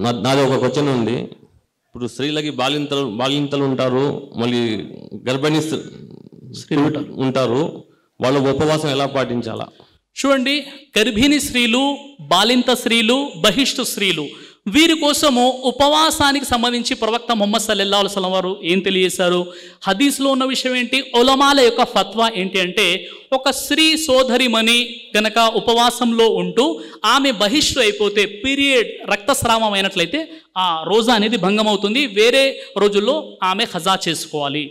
నా నాది ఒక క్వశ్చన్ ఉంది ఇప్పుడు స్త్రీలకి బాలింతలు బాలింతలు ఉంటారు మళ్ళీ గర్భిణీ స్త్రీ- స్త్రీలు ఉంటారు. ఉంటారు వాళ్ళు ఉపవాసం ఎలా పాటించాలా చూడండి గర్భిణీ స్త్రీలు బాలింత స్త్రీలు బహిష్టు స్త్రీలు వీరి కోసము ఉపవాసానికి సంబంధించి ప్రవక్త మొహమ్మద్ సల్లల్లా అల్సలం వారు ఏం తెలియజేశారు హదీస్లో ఉన్న విషయం ఏంటి ఒలమాల యొక్క ఫత్వా ఏంటి అంటే ఒక స్త్రీ సోదరిమణి గనక ఉపవాసంలో ఉంటూ ఆమె బహిష్టు అయిపోతే పీరియడ్ రక్తస్రావం అయినట్లయితే ఆ రోజా అనేది భంగం అవుతుంది వేరే రోజుల్లో ఆమె ఖజా చేసుకోవాలి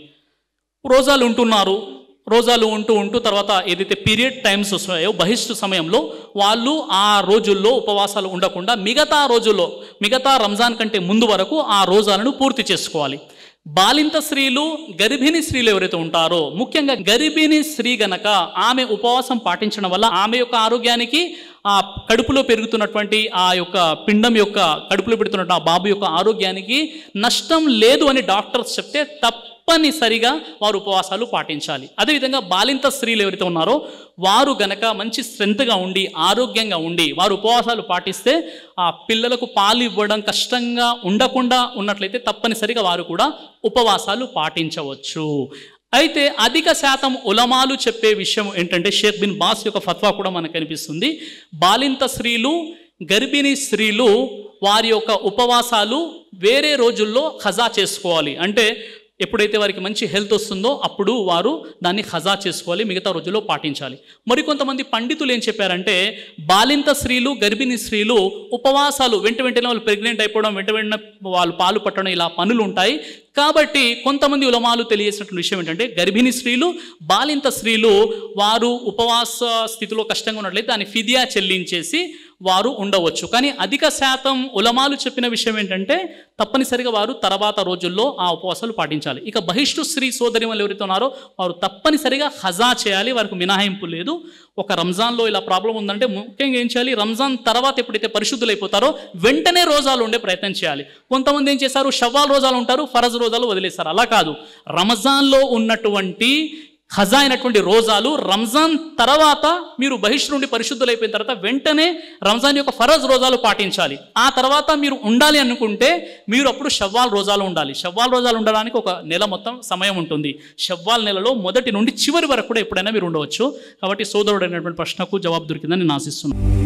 రోజాలు ఉంటున్నారు రోజాలు ఉంటూ ఉంటూ తర్వాత ఏదైతే పీరియడ్ టైమ్స్ వస్తాయో బహిష్టు సమయంలో వాళ్ళు ఆ రోజుల్లో ఉపవాసాలు ఉండకుండా మిగతా రోజుల్లో మిగతా రంజాన్ కంటే ముందు వరకు ఆ రోజాలను పూర్తి చేసుకోవాలి బాలింత స్త్రీలు గర్భిణీ స్త్రీలు ఎవరైతే ఉంటారో ముఖ్యంగా గర్భిణీ స్త్రీ గనక ఆమె ఉపవాసం పాటించడం వల్ల ఆమె యొక్క ఆరోగ్యానికి ఆ కడుపులో పెరుగుతున్నటువంటి ఆ యొక్క పిండం యొక్క కడుపులో పెడుతున్నట్టు ఆ బాబు యొక్క ఆరోగ్యానికి నష్టం లేదు అని డాక్టర్స్ చెప్తే తప్పనిసరిగా వారు ఉపవాసాలు పాటించాలి అదేవిధంగా బాలింత స్త్రీలు ఎవరైతే ఉన్నారో వారు గనక మంచి స్ట్రెంత్గా ఉండి ఆరోగ్యంగా ఉండి వారు ఉపవాసాలు పాటిస్తే ఆ పిల్లలకు పాలు ఇవ్వడం కష్టంగా ఉండకుండా ఉన్నట్లయితే తప్పనిసరిగా వారు కూడా ఉపవాసాలు పాటించవచ్చు అయితే అధిక శాతం ఉలమాలు చెప్పే విషయం ఏంటంటే షేక్ బిన్ బాస్ యొక్క ఫత్వా కూడా మనకు కనిపిస్తుంది బాలింత స్త్రీలు గర్భిణీ స్త్రీలు వారి యొక్క ఉపవాసాలు వేరే రోజుల్లో ఖజా చేసుకోవాలి అంటే ఎప్పుడైతే వారికి మంచి హెల్త్ వస్తుందో అప్పుడు వారు దాన్ని ఖజా చేసుకోవాలి మిగతా రోజుల్లో పాటించాలి మరికొంతమంది పండితులు ఏం చెప్పారంటే బాలింత స్త్రీలు గర్భిణీ స్త్రీలు ఉపవాసాలు వెంట వెంటనే వాళ్ళు ప్రెగ్నెంట్ అయిపోవడం వెంట వెంటనే వాళ్ళు పాలు పట్టడం ఇలా పనులు ఉంటాయి కాబట్టి కొంతమంది ఉలమాలు తెలియజేసినటువంటి విషయం ఏంటంటే గర్భిణీ స్త్రీలు బాలింత స్త్రీలు వారు ఉపవాస స్థితిలో కష్టంగా ఉన్నట్లయితే దాన్ని ఫిదియా చెల్లించేసి వారు ఉండవచ్చు కానీ అధిక శాతం ఉలమాలు చెప్పిన విషయం ఏంటంటే తప్పనిసరిగా వారు తర్వాత రోజుల్లో ఆ ఉపవాసాలు పాటించాలి ఇక బహిష్టు స్త్రీ సోదరి వాళ్ళు ఎవరైతే ఉన్నారో వారు తప్పనిసరిగా హజా చేయాలి వారికి మినహాయింపు లేదు ఒక రంజాన్లో ఇలా ప్రాబ్లం ఉందంటే ముఖ్యంగా ఏం చేయాలి రంజాన్ తర్వాత ఎప్పుడైతే పరిశుద్ధులు అయిపోతారో వెంటనే రోజాలు ఉండే ప్రయత్నం చేయాలి కొంతమంది ఏం చేశారు షవ్వాల్ రోజాలు ఉంటారు ఫరజ్ రోజాలు వదిలేస్తారు అలా కాదు రమజాన్లో ఉన్నటువంటి ఖజా అయినటువంటి రోజాలు రంజాన్ తర్వాత మీరు బహిష్టు నుండి పరిశుద్ధులైపోయిన తర్వాత వెంటనే రంజాన్ యొక్క ఫరజ్ రోజాలు పాటించాలి ఆ తర్వాత మీరు ఉండాలి అనుకుంటే మీరు అప్పుడు షవ్వాల్ రోజాలు ఉండాలి షవ్వాల్ రోజాలు ఉండడానికి ఒక నెల మొత్తం సమయం ఉంటుంది షవ్వాల్ నెలలో మొదటి నుండి చివరి వరకు కూడా ఎప్పుడైనా మీరు ఉండవచ్చు కాబట్టి సోదరుడు అయినటువంటి ప్రశ్నకు జవాబు దొరికిందని నేను ఆశిస్తున్నాను